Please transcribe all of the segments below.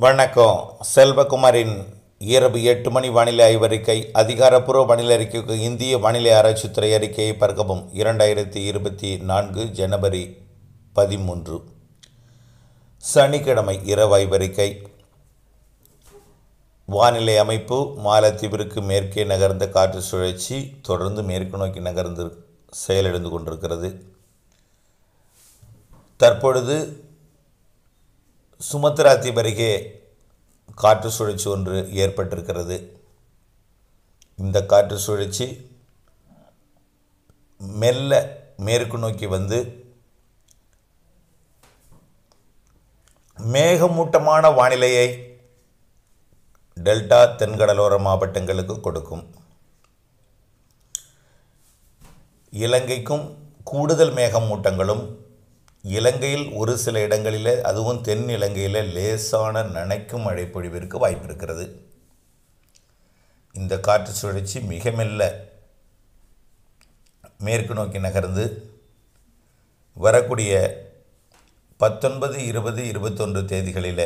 வணக்கம் செல்வகுமாரின் இரவு எட்டு மணி வானிலை ஆய்வறிக்கை அதிகாரப்பூர்வ வானிலை அறிக்கைக்கு இந்திய வானிலை ஆராய்ச்சித்துறை அறிக்கையை பார்க்கவும் இரண்டாயிரத்தி இருபத்தி நான்கு ஜனவரி பதிமூன்று சனிக்கிழமை இரவு ஆய்வறிக்கை வானிலை அமைப்பு மாலத்தீவிற்கு மேற்கே நகர்ந்த காற்று சுழற்சி தொடர்ந்து மேற்கு நோக்கி நகர்ந்து செயலிழந்து கொண்டிருக்கிறது தற்பொழுது சுமத்ரா தீவு அருகே காற்று சுழற்சி ஒன்று ஏற்பட்டிருக்கிறது இந்த காற்று சுழற்சி மெல்ல மேற்கு நோக்கி வந்து மேகமூட்டமான வானிலையை டெல்டா தென்கடலோர மாவட்டங்களுக்கு கொடுக்கும் இலங்கைக்கும் கூடுதல் மேகமூட்டங்களும் இலங்கையில் ஒரு சில இடங்களில் அதுவும் தென் இலங்கையில் லேசான நனைக்கும் மழை பொழிவிற்கு வாய்ப்பு இருக்கிறது இந்த காற்று சுழற்சி மிக மெல்ல மேற்கு நோக்கி நகர்ந்து வரக்கூடிய பத்தொன்பது இருபது இருபத்தொன்று தேதிகளில்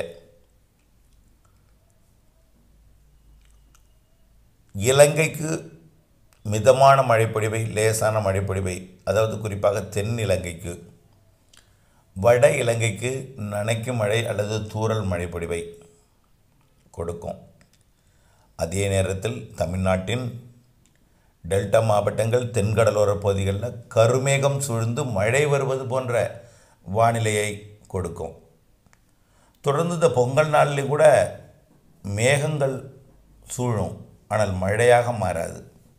இலங்கைக்கு மிதமான மழைப்பொழிவை லேசான மழைப்பொழிவை அதாவது குறிப்பாக தென் இலங்கைக்கு வட இலங்கைக்கு நனைக்கும் மழை அல்லது தூறல் மழை பொழிவை கொடுக்கும் அதே நேரத்தில் தமிழ்நாட்டின் டெல்டா மாவட்டங்கள் தென்கடலோர பகுதிகளில் கருமேகம் சூழ்ந்து மழை வருவது போன்ற வானிலையை கொடுக்கும் தொடர்ந்து இந்த பொங்கல் நாளில் கூட மேகங்கள் சூழும் ஆனால் மழையாக மாறாது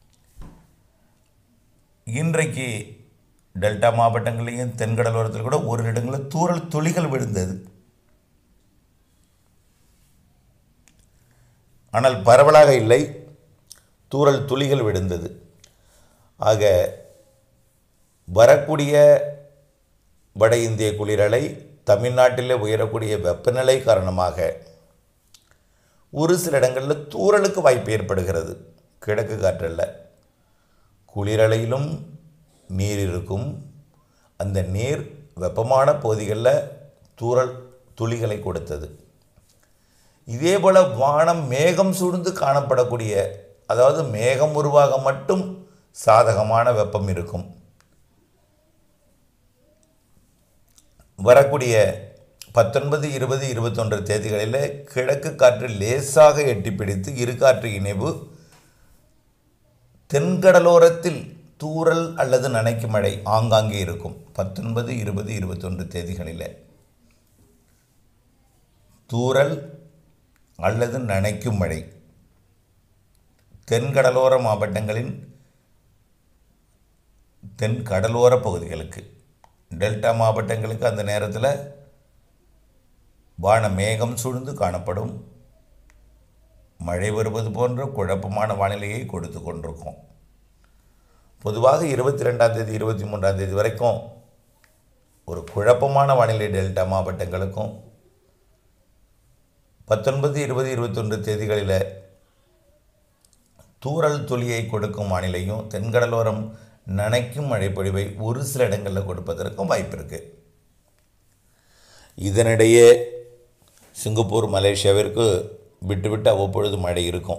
இன்றைக்கு டெல்டா மாவட்டங்களையும் தென்கடலோரத்தில் கூட ஒரு இடங்களில் தூறல் துளிகள் விழுந்தது ஆனால் பரவலாக இல்லை தூறல் துளிகள் விழுந்தது ஆக வரக்கூடிய வட இந்திய குளிரலை தமிழ்நாட்டில் உயரக்கூடிய வெப்பநிலை காரணமாக ஒரு சில இடங்களில் தூறலுக்கு வாய்ப்பு ஏற்படுகிறது கிழக்கு காற்றல்ல குளிரலையிலும் நீர் இருக்கும் அந்த நீர் வெப்பமான பகுதிகளில் தூறல் துளிகளை கொடுத்தது இதே போல் வானம் மேகம் சூழ்ந்து காணப்படக்கூடிய அதாவது மேகம் உருவாக மட்டும் சாதகமான வெப்பம் இருக்கும் வரக்கூடிய பத்தொன்பது இருபது இருபத்தொன்று தேதிகளில் கிழக்கு காற்று லேசாக எட்டி பிடித்து இரு காற்று இணைவு தென்கடலோரத்தில் தூறல் அல்லது நனைக்கும் மழை ஆங்காங்கே இருக்கும் பத்தொன்பது இருபது இருபத்தொன்று தேதிகளில் தூறல் அல்லது நனைக்கும் மழை தென்கடலோர மாவட்டங்களின் தென் கடலோர பகுதிகளுக்கு டெல்டா மாவட்டங்களுக்கு அந்த நேரத்தில் வான மேகம் சூழ்ந்து காணப்படும் மழை வருவது போன்ற குழப்பமான வானிலையை கொடுத்து கொண்டிருக்கும் பொதுவாக இருபத்தி ரெண்டாம் தேதி இருபத்தி மூன்றாம் தேதி வரைக்கும் ஒரு குழப்பமான வானிலை டெல்டா மாவட்டங்களுக்கும் பத்தொன்பது இருபது இருபத்தொன்று தேதிகளில் தூறல் துளியை கொடுக்கும் வானிலையும் தென்கடலோரம் நனைக்கும் மழைப்பொழிவை ஒரு சில இடங்களில் கொடுப்பதற்கும் வாய்ப்பு இருக்குது இதனிடையே சிங்கப்பூர் மலேசியாவிற்கு விட்டு விட்டு அவ்வப்பொழுது மழை இருக்கும்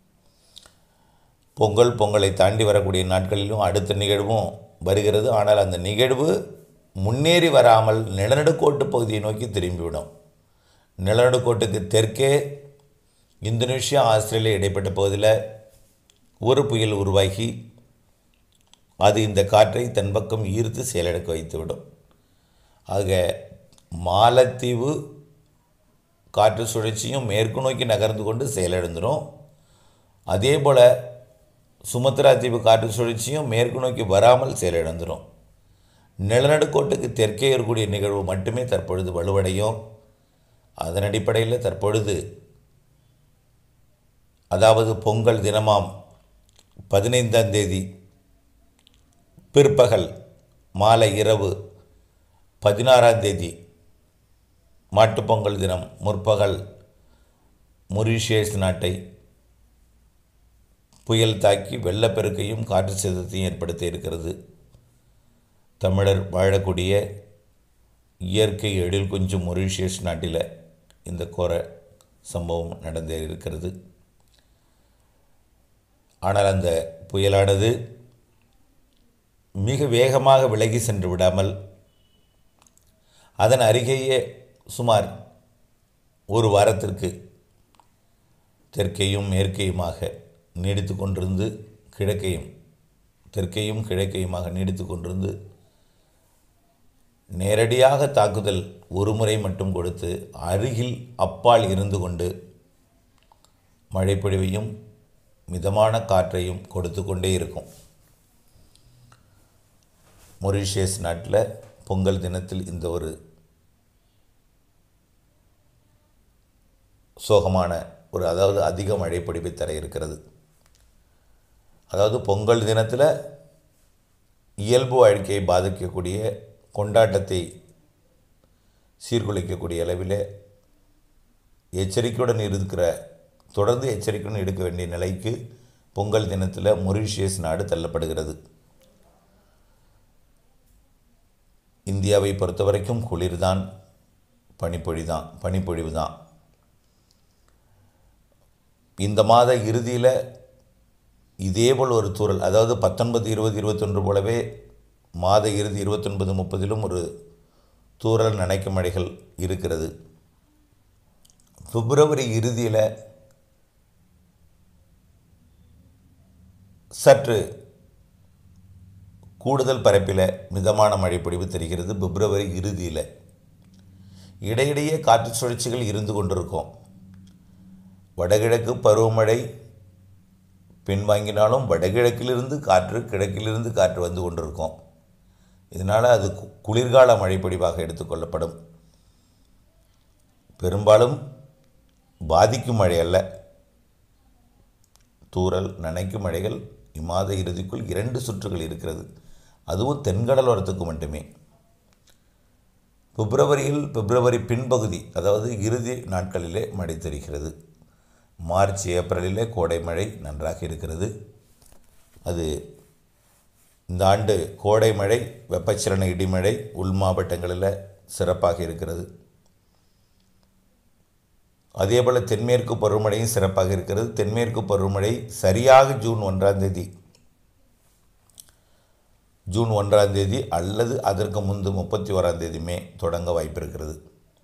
பொங்கல் பொங்கலை தாண்டி வரக்கூடிய நாட்களிலும் அடுத்த நிகழ்வும் வருகிறது ஆனால் அந்த நிகழ்வு முன்னேறி வராமல் நிலநடுக்கோட்டு பகுதியை நோக்கி திரும்பிவிடும் நிலநடுக்கோட்டுக்கு தெற்கே இந்தோனேஷியா ஆஸ்திரேலியா இடைப்பட்ட பகுதியில் ஒரு புயல் உருவாகி அது இந்த காற்றை தன் பக்கம் ஈர்த்து செயலிழக்க வைத்துவிடும் ஆக மாலத்தீவு காற்று சுழற்சியும் மேற்கு நோக்கி நகர்ந்து கொண்டு செயலிழந்துடும் அதே போல் சுமத்ரா தீவு காற்று சுழற்சியும் மேற்கு நோக்கி வராமல் செயலிழந்துடும் நிலநடுக்கோட்டுக்கு தெற்கே இருக்கக்கூடிய நிகழ்வு மட்டுமே தற்பொழுது வலுவடையும் அதன் அடிப்படையில் தற்பொழுது அதாவது பொங்கல் தினமாம் பதினைந்தாம் தேதி பிற்பகல் மாலை இரவு பதினாறாம் தேதி மாட்டுப்பொங்கல் தினம் முற்பகல் மொரீஷியஸ் நாட்டை புயல் தாக்கி வெள்ளப்பெருக்கையும் காற்று சேதத்தையும் ஏற்படுத்தி இருக்கிறது தமிழர் வாழக்கூடிய இயற்கை எழில் கொஞ்சம் மொரீஷியஸ் நாட்டில் இந்த கோர சம்பவம் நடந்தே இருக்கிறது ஆனால் அந்த புயலானது மிக வேகமாக விலகி சென்று விடாமல் அதன் அருகேயே சுமார் ஒரு வாரத்திற்கு தெற்கையும் மேற்கையுமாக நீடித்து கொண்டிருந்து கிழக்கையும் தெற்கையும் கிழக்கையுமாக நீடித்து கொண்டிருந்து நேரடியாக தாக்குதல் ஒரு முறை மட்டும் கொடுத்து அருகில் அப்பால் இருந்து கொண்டு மழைப்பொழிவையும் மிதமான காற்றையும் கொடுத்து கொண்டே இருக்கும் மொரிஷியஸ் நாட்டில் பொங்கல் தினத்தில் இந்த ஒரு சோகமான ஒரு அதாவது அதிக மழைப்பொழிவை தர இருக்கிறது அதாவது பொங்கல் தினத்தில் இயல்பு வாழ்க்கையை பாதிக்கக்கூடிய கொண்டாட்டத்தை சீர்குலைக்கக்கூடிய அளவில் எச்சரிக்கையுடன் இருக்கிற தொடர்ந்து எச்சரிக்கையுடன் எடுக்க வேண்டிய நிலைக்கு பொங்கல் தினத்தில் மொரிஷியஸ் நாடு தள்ளப்படுகிறது இந்தியாவை பொறுத்த வரைக்கும் குளிர்தான் பனிப்பொழி தான் பனிப்பொழிவு தான் இந்த மாத இறுதியில் இதேபோல் ஒரு தூறல் அதாவது பத்தொன்பது இருபது இருபத்தொன்று போலவே மாத இறுதி இருபத்தொன்பது முப்பதிலும் ஒரு தூறல் நனைக்கும் மழைகள் இருக்கிறது பிப்ரவரி இறுதியில் சற்று கூடுதல் பரப்பில் மிதமான மழை பொழிவு தெரிகிறது பிப்ரவரி இறுதியில் இடையிடையே காற்று சுழற்சிகள் இருந்து கொண்டிருக்கும் வடகிழக்கு பருவமழை பின்வாங்கினாலும் வடகிழக்கிலிருந்து காற்று கிழக்கிலிருந்து காற்று வந்து கொண்டிருக்கும் இதனால் அது கு- குளிர்கால மழைப்பொழிவாக எடுத்துக்கொள்ளப்படும் பெரும்பாலும் பாதிக்கும் மழை அல்ல தூறல் நனைக்கும் மழைகள் இம்மாத இறுதிக்குள் இரண்டு சுற்றுகள் இருக்கிறது அதுவும் தென்கடலோரத்துக்கு மட்டுமே பிப்ரவரியில் பிப்ரவரி பின்பகுதி அதாவது இறுதி நாட்களிலே மழை தெரிகிறது மார்ச் ஏப்ரலிலே கோடை மழை நன்றாக இருக்கிறது அது இந்த ஆண்டு கோடை மழை வெப்பச்சலன இடிமழை உள் மாவட்டங்களில் சிறப்பாக இருக்கிறது அதேபோல் தென்மேற்கு பருவமழையும் சிறப்பாக இருக்கிறது தென்மேற்கு பருவமழை சரியாக ஜூன் ஒன்றாம் தேதி ஜூன் ஒன்றாம் தேதி அல்லது அதற்கு முன்பு முப்பத்தி ஓராம் தேதியுமே தொடங்க வாய்ப்பு இருக்கிறது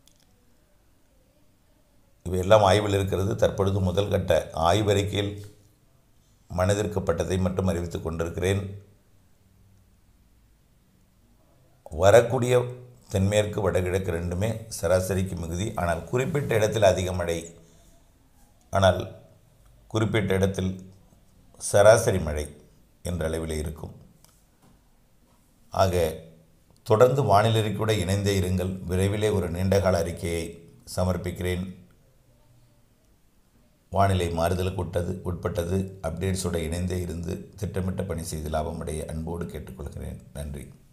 இவையெல்லாம் ஆய்வில் இருக்கிறது தற்பொழுது முதல் கட்ட ஆய்வறிக்கையில் மனதிற்கப்பட்டதை மட்டும் அறிவித்துக் கொண்டிருக்கிறேன் வரக்கூடிய தென்மேற்கு வடகிழக்கு ரெண்டுமே சராசரிக்கு மிகுதி ஆனால் குறிப்பிட்ட இடத்தில் அதிக மழை ஆனால் குறிப்பிட்ட இடத்தில் சராசரி மழை என்ற அளவில் இருக்கும் ஆக தொடர்ந்து வானிலை அறிக்கையோட இணைந்தே இருங்கள் விரைவிலே ஒரு நீண்டகால அறிக்கையை சமர்ப்பிக்கிறேன் வானிலை மாறுதலுக்கு உட்பட்டது உட்பட்டது அப்டேட்ஸோடு இணைந்தே இருந்து திட்டமிட்ட பணி செய்து லாபமடைய அன்போடு கேட்டுக்கொள்கிறேன் நன்றி